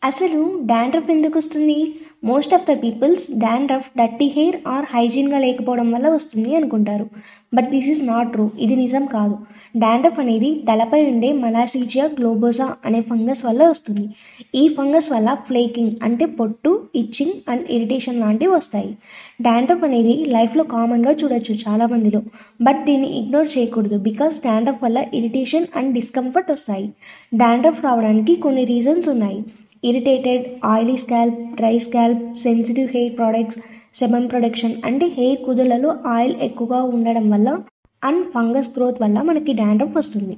అసలు డాండ్రఫ్ ఎందుకు వస్తుంది most of the peoples dandruff dirty hair or హైజీన్గా లేకపోవడం వల్ల వస్తుంది అనుకుంటారు but this is not true ఇది నిజం కాదు డాండ్రఫ్ అనేది తలపై ఉండే మలాసీజియా గ్లోబోజా అనే ఫంగస్ వల్ల వస్తుంది ఈ ఫంగస్ వల్ల ఫ్లేకింగ్ అంటే పొట్టు ఇచ్చింగ్ అండ్ ఇరిటేషన్ లాంటివి వస్తాయి డాండ్రఫ్ అనేది లైఫ్లో కామన్గా చూడొచ్చు చాలా మందిలో బట్ దీన్ని ఇగ్నోర్ చేయకూడదు బికాస్ డాండ్రఫ్ వల్ల ఇరిటేషన్ అండ్ డిస్కంఫర్ట్ వస్తాయి డాండ్రఫ్ రావడానికి కొన్ని రీజన్స్ ఉన్నాయి irritated oily scalp dry scalp sensitive hair products sebum production అంటే హెయిర్ కుదులలో ఆయిల్ ఎక్కువగా ఉండడం వల్ల అండ్ ఫంగస్ గ్రోత్ వల్ల మనకి డాండ్రఫ్ వస్తుంది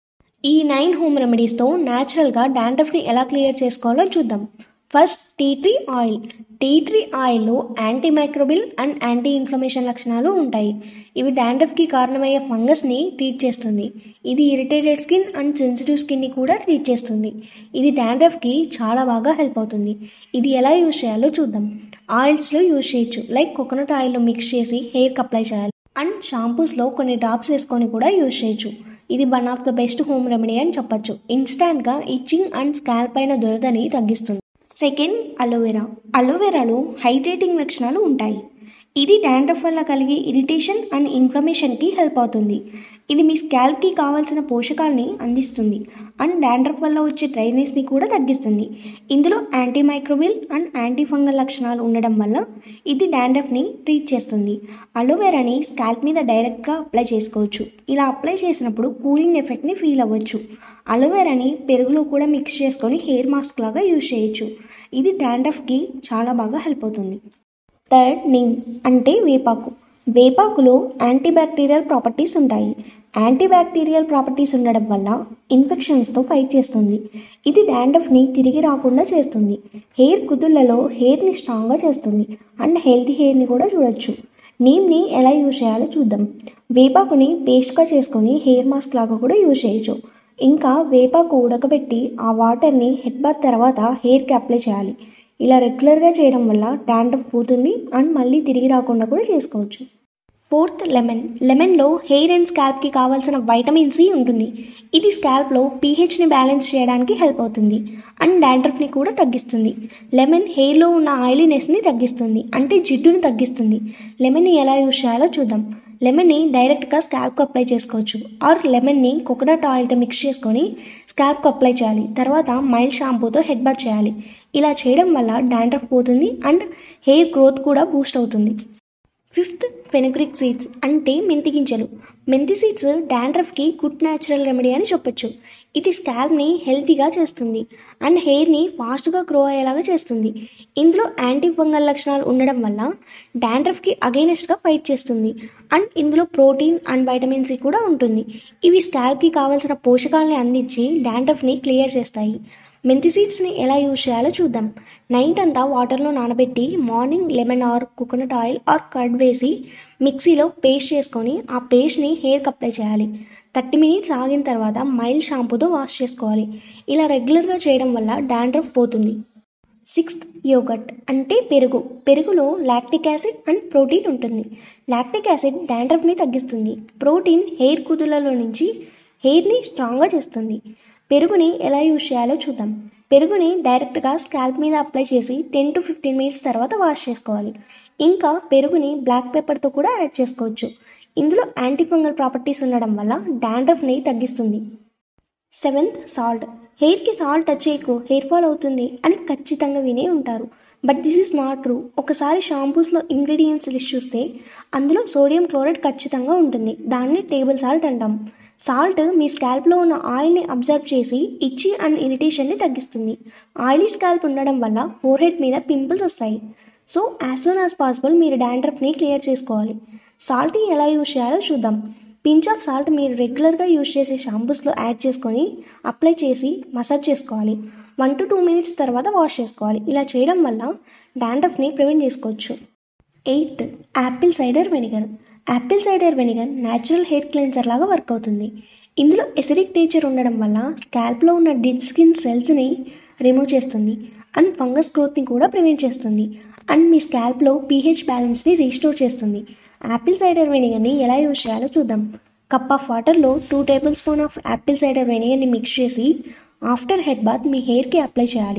ఈ నైన్ హోమ్ రెమెడీస్తో న్యాచురల్గా డాండ్రఫ్ని ఎలా క్లియర్ చేసుకోవాలో చూద్దాం first tea tree oil tea tree ఆయిల్లో antimicrobial and anti-inflammation లక్షణాలు ఉంటాయి ఇవి డాండ్రఫ్కి కారణమయ్యే ఫంగస్ని ట్రీట్ చేస్తుంది ఇది ఇరిటేటెడ్ స్కిన్ అండ్ సెన్సిటివ్ స్కిన్ని కూడా ట్రీట్ చేస్తుంది ఇది డాండ్రఫ్కి చాలా బాగా హెల్ప్ అవుతుంది ఇది ఎలా యూజ్ చేయాలో చూద్దాం ఆయిల్స్లో యూజ్ చేయొచ్చు లైక్ కోకోనట్ ఆయిల్లో మిక్స్ చేసి హెయిర్కి అప్లై చేయాలి అండ్ షాంపూస్లో కొన్ని డ్రాప్స్ వేసుకొని కూడా యూజ్ చేయొచ్చు ఇది one of the best home remedy అని చెప్పొచ్చు ఇన్స్టాంట్గా ఇచ్చింగ్ అండ్ స్కాల్ప్ పైన దురదని తగ్గిస్తుంది సెకండ్ అలోవెరా అలోవెరాలో హైడ్రేటింగ్ లక్షణాలు ఉంటాయి ఇది డాండ్రఫ్ వల్ల కలిగే ఇరిటేషన్ అండ్ ఇన్ఫ్లమేషన్కి హెల్ప్ అవుతుంది ఇది మీ స్కాల్ప్కి కావాల్సిన పోషకాలని అందిస్తుంది అండ్ డాండ్రఫ్ వల్ల వచ్చే డ్రైనెస్ని కూడా తగ్గిస్తుంది ఇందులో antimicrobial and antifungal లక్షణాలు ఉండడం వల్ల ఇది డాండ్రఫ్ని ట్రీట్ చేస్తుంది అలోవెరాని స్కాల్ప్ మీద డైరెక్ట్గా అప్లై చేసుకోవచ్చు ఇలా అప్లై చేసినప్పుడు కూలింగ్ ఎఫెక్ట్ని ఫీల్ అవ్వచ్చు అలోవెరాని పెరుగులో కూడా మిక్స్ చేసుకొని హెయిర్ మాస్క్ లాగా యూజ్ చేయొచ్చు ఇది డాండ్రఫ్కి చాలా బాగా హెల్ప్ అవుతుంది థర్డ్ నిమ్ అంటే వేపాకు వేపాకులో యాంటీబ్యాక్టీరియల్ ప్రాపర్టీస్ ఉంటాయి యాంటీబ్యాక్టీరియల్ ప్రాపర్టీస్ ఉండడం వల్ల ఇన్ఫెక్షన్స్తో ఫైట్ చేస్తుంది ఇది డాండ్రఫ్ని తిరిగి రాకుండా చేస్తుంది హెయిర్ కుదుళ్లలో హెయిర్ని స్ట్రాంగ్గా చేస్తుంది అండ్ హెల్తీ హెయిర్ని కూడా చూడొచ్చు నీమ్ని ఎలా యూజ్ చేయాలో చూద్దాం వేపాకుని పేస్ట్గా చేసుకొని హెయిర్ మాస్క్ లాగా కూడా యూజ్ చేయొచ్చు ఇంకా వేపాకు ఉడకబెట్టి ఆ వాటర్ని హెడ్ బాత్ తర్వాత హెయిర్కి అప్లై చేయాలి ఇలా రెగ్యులర్గా చేయడం వల్ల డాండ్రఫ్ పోతుంది అండ్ మళ్ళీ తిరిగి రాకుండా కూడా చేసుకోవచ్చు ఫోర్త్ లెమన్ లెమన్లో హెయిర్ అండ్ స్కాల్ప్కి కావాల్సిన వైటమిన్ సి ఉంటుంది ఇది స్కాల్ప్లో పీహెచ్ని బ్యాలెన్స్ చేయడానికి హెల్ప్ అవుతుంది అండ్ డాండ్రఫ్ని కూడా తగ్గిస్తుంది లెమన్ హెయిర్లో ఉన్న ఆయిలీనెస్ని తగ్గిస్తుంది అంటే జిడ్డుని తగ్గిస్తుంది లెమన్ని ఎలా యూజ్ చేయాలో చూద్దాం లెమన్ని డైరెక్ట్గా స్కాల్ప్కి అప్లై చేసుకోవచ్చు ఆర్ లెమన్ని కోకోనట్ ఆయిల్తో మిక్స్ చేసుకొని స్కాల్ప్కి అప్లై చేయాలి తర్వాత మైల్డ్ షాంపూతో హెడ్ బాత్ చేయాలి ఇలా చేయడం వల్ల డాండ్రఫ్ పోతుంది అండ్ హెయిర్ గ్రోత్ కూడా బూస్ట్ అవుతుంది ఫిఫ్త్ ఫెనుగ్రిక్ సీడ్స్ అంటే మెంతి గింజలు మెంతి సీడ్స్ డాండ్రఫ్కి గుడ్ న్యాచురల్ రెమెడీ అని చెప్పొచ్చు ఇది స్కాల్ప్ని హెల్తీగా చేస్తుంది అండ్ హెయిర్ని ఫాస్ట్గా గ్రో అయ్యేలాగా చేస్తుంది ఇందులో యాంటీ ఫంగల్ లక్షణాలు ఉండడం వల్ల డాండ్రఫ్కి అగైనెస్ట్గా ఫైట్ చేస్తుంది అండ్ ఇందులో ప్రోటీన్ అండ్ వైటమిన్ సి కూడా ఉంటుంది ఇవి స్కాల్ప్కి కావాల్సిన పోషకాలని అందించి డాండ్రఫ్ని క్లియర్ చేస్తాయి మెంతి సీడ్స్ని ఎలా యూజ్ చేయాలో చూద్దాం నైట్ అంతా వాటర్లో నానబెట్టి morning lemon or coconut oil or curd వేసి మిక్సీలో పేస్ట్ చేసుకొని ఆ పేస్ట్ని హెయిర్కి అప్లై చేయాలి థర్టీ మినిట్స్ ఆగిన తర్వాత మైల్డ్ షాంపూతో వాష్ చేసుకోవాలి ఇలా రెగ్యులర్గా చేయడం వల్ల డాండ్రఫ్ పోతుంది సిక్స్త్ యోగట్ అంటే పెరుగు పెరుగులో లాక్టిక్ యాసిడ్ అండ్ ప్రోటీన్ ఉంటుంది లాక్టిక్ యాసిడ్ డాండ్రఫ్ని తగ్గిస్తుంది ప్రోటీన్ హెయిర్ కుదులలో నుంచి హెయిర్ని స్ట్రాంగ్గా చేస్తుంది పెరుగుని ఎలా యూజ్ చేయాలో చూద్దాం పెరుగుని డైరెక్ట్గా స్కాల్ప్ మీద అప్లై చేసి టెన్ టు ఫిఫ్టీన్ మినిట్స్ తర్వాత వాష్ చేసుకోవాలి ఇంకా పెరుగుని బ్లాక్ పెప్పర్తో కూడా యాడ్ చేసుకోవచ్చు ఇందులో యాంటీఫంగల్ ప్రాపర్టీస్ ఉండడం వల్ల డాండ్రఫ్ని తగ్గిస్తుంది సెవెంత్ సాల్ట్ హెయిర్కి సాల్ట్ టచ్ చేయకు హెయిర్ ఫాల్ అవుతుంది అని ఖచ్చితంగా వినే ఉంటారు but this is not true ఒకసారి షాంపూస్లో ఇంగ్రీడియంట్స్ లిస్ట్ చూస్తే అందులో సోడియం క్లోరైడ్ ఖచ్చితంగా ఉంటుంది దాన్ని టేబుల్ సాల్ట్ అంటాం సాల్ట్ మీ స్కాల్ప్లో ఉన్న ఆయిల్ని అబ్జర్వ్ చేసి ఇచ్చి అండ్ ఇరిటేషన్ని తగ్గిస్తుంది ఆయిలీ స్కాల్ప్ ఉండడం వల్ల ఫోర్ హెడ్ మీద పింపుల్స్ వస్తాయి so as soon as possible మీరు డాండ్రఫ్ని క్లియర్ చేసుకోవాలి సాల్ట్ని ఎలా యూజ్ చేయాలో చూద్దాం పించ్ ఆఫ్ సాల్ట్ మీరు రెగ్యులర్గా యూజ్ చేసే షాంపూస్లో యాడ్ చేసుకొని అప్లై చేసి మసాజ్ చేసుకోవాలి వన్ టు టూ మినిట్స్ తర్వాత వాష్ చేసుకోవాలి ఇలా చేయడం వల్ల డాండ్రఫ్ని ప్రివెంట్ చేసుకోవచ్చు eighth apple cider vinegar apple cider vinegar natural hair cleanser లాగా వర్క్ అవుతుంది ఇందులో ఎసిడిక్ నేచర్ ఉండడం వల్ల స్కాల్ప్లో ఉన్న డెడ్ స్కిన్ సెల్స్ని రిమూవ్ చేస్తుంది అండ్ ఫంగస్ గ్రోత్ని కూడా ప్రివెంట్ చేస్తుంది అండ్ మీ స్కాల్ప్లో పీహెచ్ బ్యాలెన్స్ని రీస్టోర్ చేస్తుంది యాపిల్ సైడర్ వెనిగర్ని ఎలా యూజ్ చేయాలో చూద్దాం కప్ ఆఫ్ వాటర్లో two tablespoon of apple cider వెనిగర్ని మిక్స్ చేసి ఆఫ్టర్ హెడ్ బాత్ మీ హెయిర్కి అప్లై చేయాలి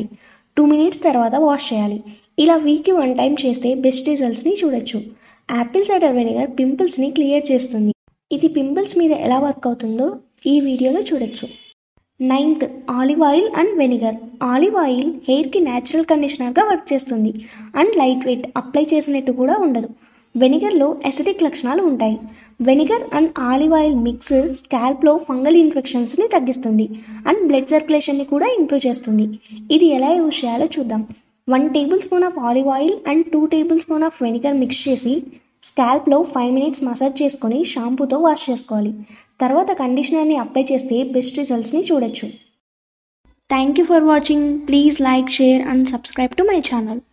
టూ మినిట్స్ తర్వాత వాష్ చేయాలి ఇలా వీక్కి వన్ టైం చేస్తే బెస్ట్ రిజల్ట్స్ని చూడొచ్చు యాపిల్ సైడర్ వెనిగర్ పింపుల్స్ని క్లియర్ చేస్తుంది ఇది పింపుల్స్ మీద ఎలా వర్క్ అవుతుందో ఈ వీడియోలో చూడొచ్చు ninth olive oil and vinegar olive oil హెయిర్కి న్యాచురల్ కండిషనర్గా వర్క్ చేస్తుంది అండ్ లైట్ వెయిట్ అప్లై చేసినట్టు కూడా ఉండదు వెనిగర్లో ఎసిడిక్ లక్షణాలు ఉంటాయి vinegar and olive oil mix స్కాల్ప్లో ఫంగల్ ఇన్ఫెక్షన్స్ని తగ్గిస్తుంది అండ్ బ్లడ్ సర్క్యులేషన్ని కూడా ఇంప్రూవ్ చేస్తుంది ఇది ఎలా యూజ్ చేయాలో చూద్దాం one tablespoon of olive oil and two tablespoon of vinegar mix చేసి స్కాల్ప్లో ఫైవ్ మినిట్స్ మసాజ్ చేసుకొని షాంపూతో వాష్ చేసుకోవాలి తర్వాత కండిషనర్ని అప్లై చేస్తే బెస్ట్ రిజల్ట్స్ని చూడొచ్చు thank you for watching please like share and subscribe to my channel